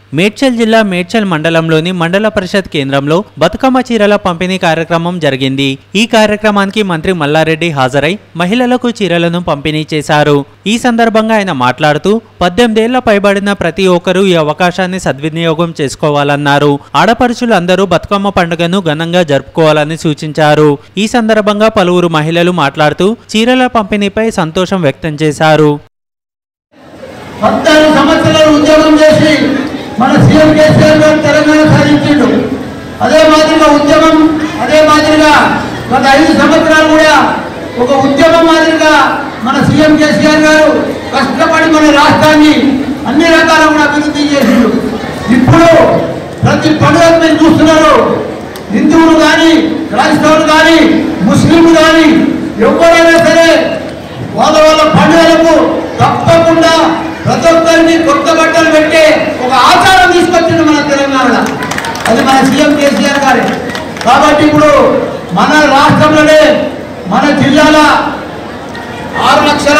మేడ్చల్ జిల్లా మేడ్చల్ మండలంలోని మండల పరిషత్ కేంద్రంలో బతుకమ్మ చీరల పంపిణీ కార్యక్రమం జరిగింది ఈ కార్యక్రమానికి మంత్రి మల్లారెడ్డి హాజరై మహిళలకు చీరలను పంపిణీ చేశారు ఈ సందర్భంగా ఆయన మాట్లాడుతూ పద్దెనిమిదేళ్ల పైబడిన ప్రతి ఒక్కరూ ఈ అవకాశాన్ని సద్వినియోగం చేసుకోవాలన్నారు ఆడపడుచులు అందరూ బతుకమ్మ పండుగను ఘనంగా జరుపుకోవాలని సూచించారు ఈ సందర్భంగా పలువురు మహిళలు మాట్లాడుతూ చీరల పంపిణీపై సంతోషం వ్యక్తం చేశారు పద్నాలుగు సంవత్సరాలు ఉద్యోగం చేసి మన సీఎం కేసీఆర్ గారు తెలంగాణ సాధించిండు అదే మాదిరిగా ఉద్యమం అదే మాదిరిగా గత ఐదు సంవత్సరాలు కూడా ఒక ఉద్యమం మాదిరిగా మన సీఎం కేసీఆర్ గారు కష్టపడి మన రాష్ట్రాన్ని అన్ని రకాల కూడా అభివృద్ధి చేసిండు ఇప్పుడు ప్రతి పండుగ మీరు చూస్తున్నారు హిందువులు కానీ క్రైస్తవులు కానీ ముస్లింలు కానీ ఎవరైనా సరే వాళ్ళ వాళ్ళ పండుగలకు తప్పకుండా ప్రతి ఒక్కరిని కొత్త బట్టలు పెట్టే ఒక ఆచారం తీసుకొచ్చింది మన తెలంగాణలో అది మన సీఎం కేసీఆర్ గారి కాబట్టి ఇప్పుడు మన రాష్ట్రంలోనే మన జిల్లాల ఆరు లక్షల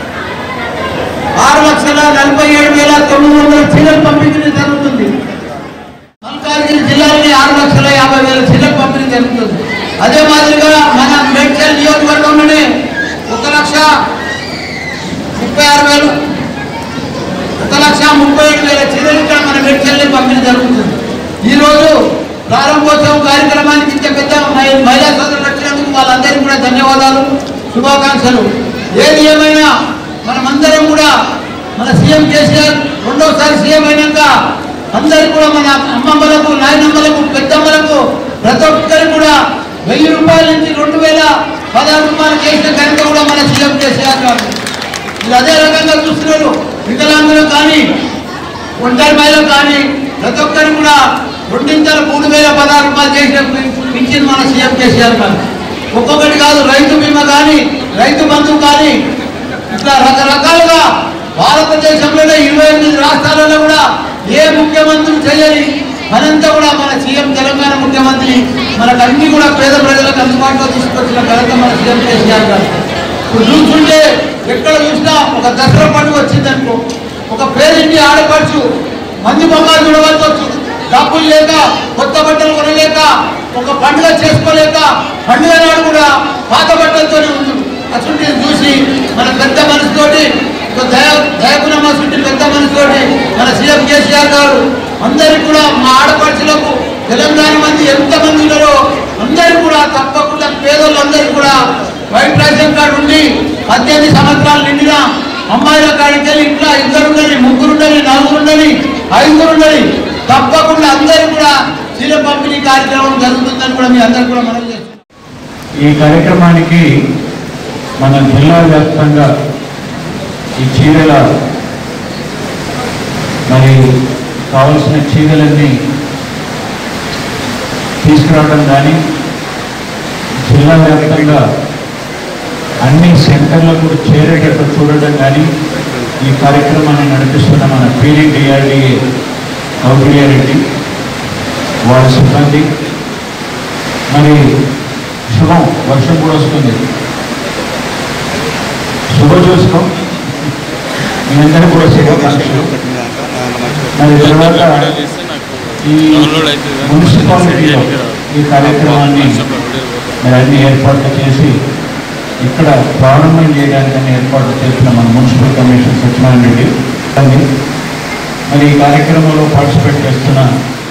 ఆరు లక్షల నలభై ఏడు వేల తొమ్మిది వందల చీరలు పంపించడం జరుగుతుంది మల్కాజ్గిరి జిల్లాలోని ఆరు లక్షల యాభై వేల చీరలు పంపిణీ జరుగుతుంది అదే మాదిరిగా మన మేడ్చల్ నియోజకవర్గంలోనే ఒక లక్ష ముప్పై ఆరు వేలు ఒక లక్ష ముప్పై ఏడు వేల చీరలు ఇక్కడ మన మేడ్చల్ని పంపిణీ జరుగుతుంది ఈరోజు ప్రారంభోత్సవం కార్యక్రమానికి ఇంత పెద్ద మహి- మహిళా సోదరులు వచ్చినందుకు వాళ్ళందరికీ కూడా ధన్యవాదాలు శుభాకాంక్షలు ఏది ఏమైనా మనమందరం కూడా మన సీఎం కేసీఆర్ రెండోసారి సీఎం అయినాక అందరికీ కూడా మన అమ్మమ్మలకు నాయనమ్మలకు పెద్దమ్మలకు ప్రతి ఒక్కరికి కూడా వెయ్యి రూపాయల నుంచి రెండు వేల పదహారు రూపాయలు చేసిన ఘనత కూడా మన సీఎం కేసీఆర్ గారు మీరు అదే రకంగా చూస్తున్నారు వికలాంగులు కానీ ఒంటరి మహిళలు కానీ ప్రతి ఒక్కరికి కూడా రెండింతల మూడు వేల పదహారు రూపాయలు చేసిన పింఛన్ మన సీఎం కేసీఆర్ గారు ఒక్కొక్కటి కాదు రైతు బీమా కానీ రైతు బంధు కానీ ఇట్లా రకరకాలుగా భారతదేశంలోనే ఇరవై ఎనిమిది రాష్ట్రాలలో కూడా ఏ ముఖ్యమంత్రి చేయని మనంతా కూడా మన సీఎం తెలంగాణ ముఖ్యమంత్రి మనకు అన్ని కూడా పేద ప్రజలకు అందుబాటులో తీసుకొచ్చిన ఘనత మన సీఎం కేసీఆర్ గారు ఇప్పుడు చూస్తుంటే ఎక్కడ చూసినా ఒక దసరా పండుగ వచ్చిందనుకో ఒక పేరింటి ఆడపడుచు మంది బొమ్మలు చూడవలసి వచ్చింది డబ్బులు లేక కొత్త బట్టలు కొనలేక ఒక పండుగ చేసుకోలేక పండుగ నాడు కూడా పాత బట్టలతోనే ఉంది అసలు చూసి మన పెద్ద మనసుతోటి ఒక దయ దయగుణ మనసుంటి పెద్ద మనసుతోటి మన సీఎం కేసీఆర్ గారు అందరికి కూడా మా ఆడపడుచులకు తెలంగాణ మంది ఎంత మంది ఉన్నారో అందరికి కూడా తప్పకుండా పేదోళ్ళందరికీ కూడా వైట్ రేషన్ కార్డు ఉండి పద్దెనిమిది సంవత్సరాలు నిండిన అమ్మాయిల కాడికి వెళ్ళి ఇట్లా ఇద్దరు ఉండాలి ముగ్గురు ఉండాలి నలుగురు ఉండాలి ఐదుగురు ఉండాలి తప్పకుండా అందరూ కూడా చీర పంపిణీ కార్యక్రమం జరుగుతుందని కూడా మీ అందరూ కూడా మనం చేస్తున్నాం ఈ కార్యక్రమానికి మన జిల్లా వ్యాప్తంగా ఈ చీరల మరి కావలసిన చీరలన్నీ తీసుకురావడం కానీ జిల్లా వ్యాప్తంగా అన్ని సెంటర్లకు చేరేటట్టు చూడడం కానీ ఈ కార్యక్రమాన్ని నడిపిస్తున్న మన పీడీ డిఆర్డిఏ కౌటిల్యారెడ్డి వారి సిబ్బంది మరి శుభం వర్షం కూడా వస్తుంది శుభ చూసుకో మీ అందరూ కూడా శుభాకాంక్షలు మరి తర్వాత ఈ మున్సిపాలిటీలో ఈ కార్యక్రమాన్ని మరి అన్ని ఏర్పాట్లు చేసి ఇక్కడ ప్రారంభం చేయడానికి అన్ని ఏర్పాట్లు చేసిన మన మున్సిపల్ కమిషనర్ సత్యనారాయణ రెడ్డి అది మరి ఈ కార్యక్రమంలో పార్టిసిపేట్ చేస్తున్న